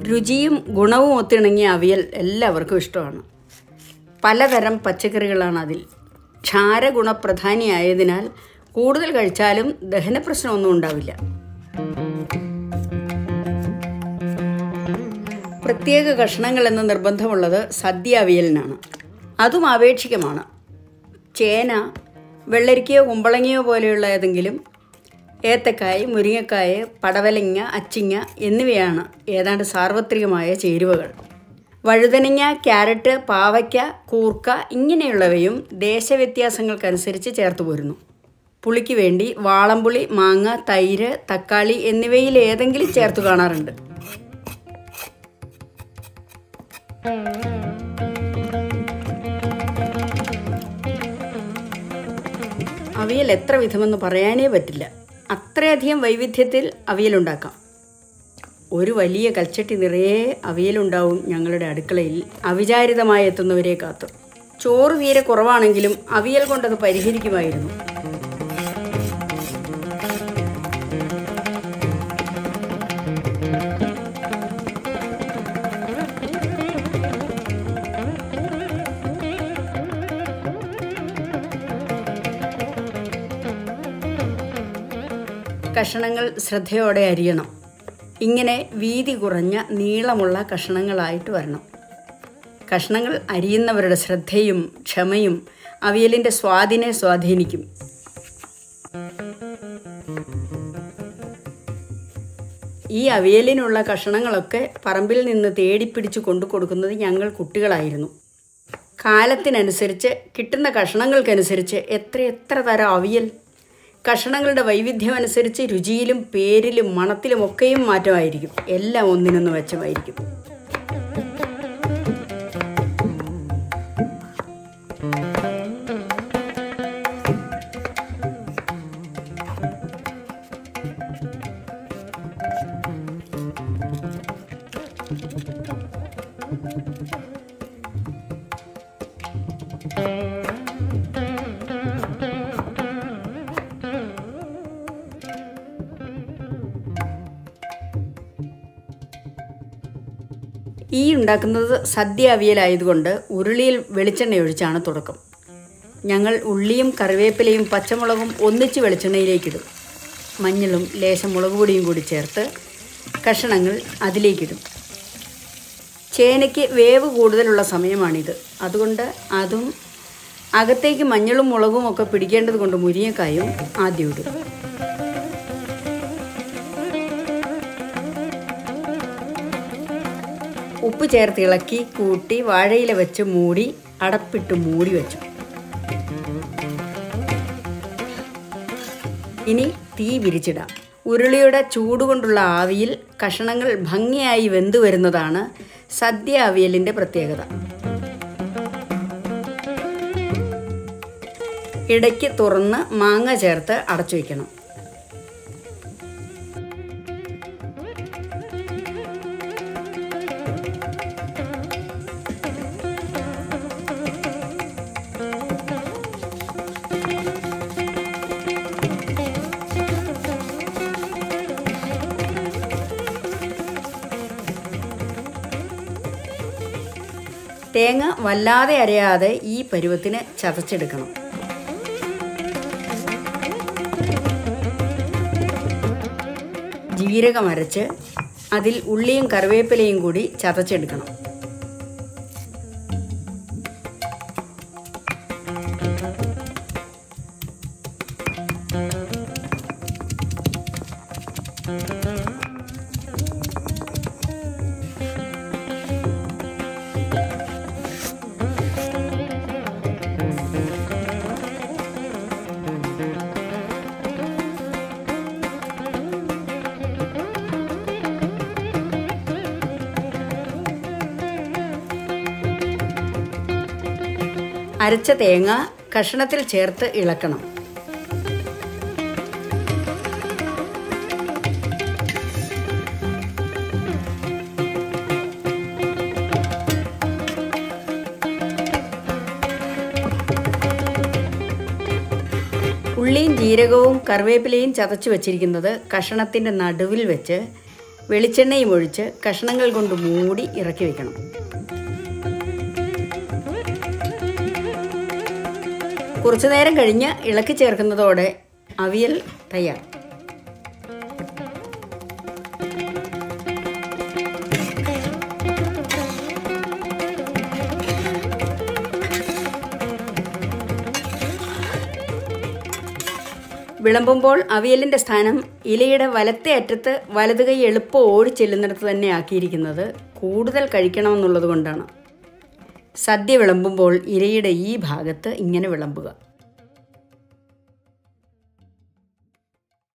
രുചിയും ഗുണവും ഒത്തിണങ്ങിയ അവിയൽ എല്ലാവർക്കും ഇഷ്ടമാണ് പലതരം പച്ചക്കറികളാണ് അതിൽ ക്ഷാരഗുണപ്രധാനിയായതിനാൽ കൂടുതൽ കഴിച്ചാലും ദഹന പ്രശ്നമൊന്നും ഉണ്ടാവില്ല പ്രത്യേക കഷ്ണങ്ങൾ എന്ന നിർബന്ധമുള്ളത് സദ്യ അവിയലിനാണ് അതും ആപേക്ഷികമാണ് ചേന വെള്ളരിക്കയോ കുമ്പളങ്ങയോ പോലെയുള്ള ഏതെങ്കിലും ഏത്തക്കായ് മുരിങ്ങക്കായ് പടവലങ്ങ അച്ചിങ്ങ എന്നിവയാണ് ഏതാണ്ട് സാർവത്രികമായ ചേരുവകൾ വഴുതനങ്ങ ക്യാരറ്റ് പാവയ്ക്ക കൂർക്ക ഇങ്ങനെയുള്ളവയും ദേശവ്യത്യാസങ്ങൾക്കനുസരിച്ച് ചേർത്ത് പോരുന്നു പുളിക്ക് വേണ്ടി വാളംപുളി മാങ്ങ തൈര് തക്കാളി എന്നിവയിൽ ഏതെങ്കിലും ചേർത്ത് കാണാറുണ്ട് അവിയൽ എത്ര വിധമെന്ന് പറയാനേ പറ്റില്ല അത്രയധികം വൈവിധ്യത്തിൽ അവിയലുണ്ടാക്കാം ഒരു വലിയ കൽച്ചട്ടി നിറയെ അവിയലുണ്ടാവും ഞങ്ങളുടെ അടുക്കളയിൽ അവിചാരിതമായി എത്തുന്നവരെ കാത്തു ചോറ് തീരെ കുറവാണെങ്കിലും അവിയൽ കൊണ്ടത് പരിഹരിക്കുമായിരുന്നു കഷണങ്ങൾ ശ്രദ്ധയോടെ അരിയണം ഇങ്ങനെ വീതി കുറഞ്ഞ നീളമുള്ള കഷണങ്ങളായിട്ട് വരണം കഷ്ണങ്ങൾ അരിയുന്നവരുടെ ശ്രദ്ധയും ക്ഷമയും അവിയലിൻ്റെ സ്വാദിനെ സ്വാധീനിക്കും ഈ അവിയലിനുള്ള കഷണങ്ങളൊക്കെ പറമ്പിൽ നിന്ന് തേടിപ്പിടിച്ച് കൊണ്ടു കൊടുക്കുന്നത് ഞങ്ങൾ കുട്ടികളായിരുന്നു കാലത്തിനനുസരിച്ച് കിട്ടുന്ന കഷണങ്ങൾക്കനുസരിച്ച് എത്ര എത്ര തരം അവിയൽ കഷണങ്ങളുടെ വൈവിധ്യം അനുസരിച്ച് രുചിയിലും പേരിലും മണത്തിലും ഒക്കെയും മാറ്റമായിരിക്കും എല്ലാം ഒന്നിനൊന്ന് മെച്ചമായിരിക്കും ഈ ഉണ്ടാക്കുന്നത് സദ്യ അവിയലായതുകൊണ്ട് ഉരുളിയിൽ വെളിച്ചെണ്ണ ഒഴിച്ചാണ് തുടക്കം ഞങ്ങൾ ഉള്ളിയും കറിവേപ്പിലയും പച്ചമുളകും ഒന്നിച്ച് വെളിച്ചെണ്ണയിലേക്കിടും മഞ്ഞളും ലേശം മുളക് പൊടിയും കൂടി ചേർത്ത് കഷണങ്ങൾ അതിലേക്കിടും ചേനയ്ക്ക് വേവ് കൂടുതലുള്ള സമയമാണിത് അതുകൊണ്ട് അതും അകത്തേക്ക് മഞ്ഞളും മുളകും ഒക്കെ പിടിക്കേണ്ടത് കൊണ്ട് മുരിങ്ങക്കായും ആദ്യം ഇടും ഉപ്പ് ചേർത്ത് ഇളക്കി കൂട്ടി വാഴയില വെച്ച് മൂടി അടപ്പിട്ട് മൂടി വെച്ചു ഇനി തീ വിരിച്ചിടാം ഉരുളിയുടെ ചൂടുകൊണ്ടുള്ള ആവിയിൽ കഷണങ്ങൾ ഭംഗിയായി വെന്തു വരുന്നതാണ് സദ്യ അവിയലിൻ്റെ പ്രത്യേകത ഇടയ്ക്ക് തുറന്ന് മാങ്ങ ചേർത്ത് അടച്ചു വയ്ക്കണം തേങ്ങ വല്ലാതെ അരയാതെ ഈ പരുവത്തിന് ചതച്ചെടുക്കണം ജീരകം അരച്ച് അതിൽ ഉള്ളിയും കറിവേപ്പിലയും കൂടി ചതച്ചെടുക്കണം അരച്ച തേങ്ങ കഷണത്തിൽ ചേർത്ത് ഇളക്കണം ഉള്ളിയും ജീരകവും കറിവേപ്പിലയും ചതച്ചു വച്ചിരിക്കുന്നത് കഷണത്തിൻ്റെ നടുവിൽ വെച്ച് വെളിച്ചെണ്ണയും ഒഴിച്ച് കഷ്ണങ്ങൾ കൊണ്ട് മൂടി ഇറക്കി വെക്കണം കുറച്ചു നേരം കഴിഞ്ഞ് ഇളക്കി ചേർക്കുന്നതോടെ അവിയൽ തയ്യാർ വിളമ്പുമ്പോൾ അവിയലിൻ്റെ സ്ഥാനം ഇലയുടെ വലത്തെ അറ്റത്ത് വലത് കൈ എളുപ്പം ഓടി ചെല്ലുന്നിടത്ത് തന്നെ ആക്കിയിരിക്കുന്നത് കൂടുതൽ കഴിക്കണമെന്നുള്ളത് കൊണ്ടാണ് സദ്യ വിളമ്പുമ്പോൾ ഇരയുടെ ഈ ഭാഗത്ത് ഇങ്ങനെ വിളമ്പുക